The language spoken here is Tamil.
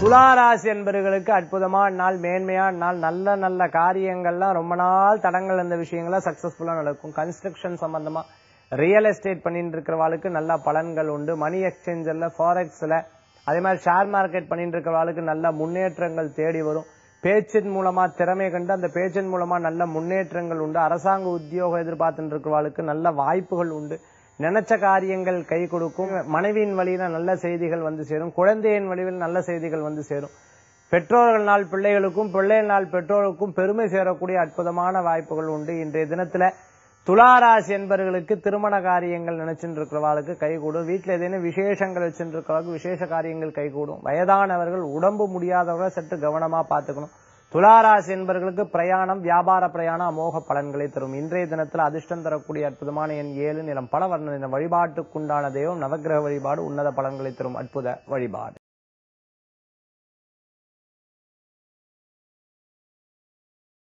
துளாராசி என்பவர்களுக்கு அற்புதமான நாள் மேன்மையான நாள் நல்ல நல்ல காரியங்கள்லாம் ரொம்ப நாள் தடங்கள் இந்த விஷயங்கள்லாம் சக்சஸ்ஃபுல்லா நடக்கும் கன்ஸ்ட்ரக்ஷன் சம்பந்தமா ரியல் எஸ்டேட் பண்ணிட்டு இருக்கிறவாளுக்கு நல்ல பலன்கள் உண்டு மணி எக்ஸ்சேஞ்சர்ல ஃபாரெக்ஸ்ல அதே மாதிரி ஷேர் மார்க்கெட் பண்ணிட்டு இருக்கிறவாளுக்கு நல்ல முன்னேற்றங்கள் தேடி வரும் பேச்சின் மூலமா திறமை கண்டு அந்த பேச்சின் மூலமா நல்ல முன்னேற்றங்கள் உண்டு அரசாங்க உத்தியோகம் எதிர்பார்த்துட்டு இருக்கிறவாளுக்கு நல்ல வாய்ப்புகள் உண்டு நினைச்ச காரியங்கள் கை கொடுக்கும் மனைவியின் வழியில நல்ல செய்திகள் வந்து சேரும் குழந்தையின் வழியில் நல்ல செய்திகள் வந்து சேரும் பெற்றோர்கள் நாள் பிள்ளைகளுக்கும் பிள்ளை நாள் பெற்றோருக்கும் பெருமை சேரக்கூடிய அற்புதமான வாய்ப்புகள் உண்டு இன்றைய தினத்துல துளாராசி என்பவர்களுக்கு திருமண காரியங்கள் நினைச்சுட்டு இருக்கிறவாளுக்கு கைகூடும் வீட்டுல ஏதேனும் விசேஷங்கள் வச்சுட்டு இருக்கிறவங்களுக்கு விசேஷ காரியங்கள் கைகூடும் வயதானவர்கள் உடம்பு முடியாதவர்கள் சற்று கவனமா பார்த்துக்கணும் துளாராசி என்பவர்களுக்கு பிரயாணம் வியாபார பிரயாணம் அமோக பலன்களை தரும் இன்றைய தினத்தில் அதிர்ஷ்டம் தரக்கூடிய அற்புதமான எண் ஏழு நிலம் பல வர்ண வழிபாட்டுக்குண்டான தெய்வம் நவக்கிரக வழிபாடு உன்னத பலன்களை தரும் அற்புத வழிபாடு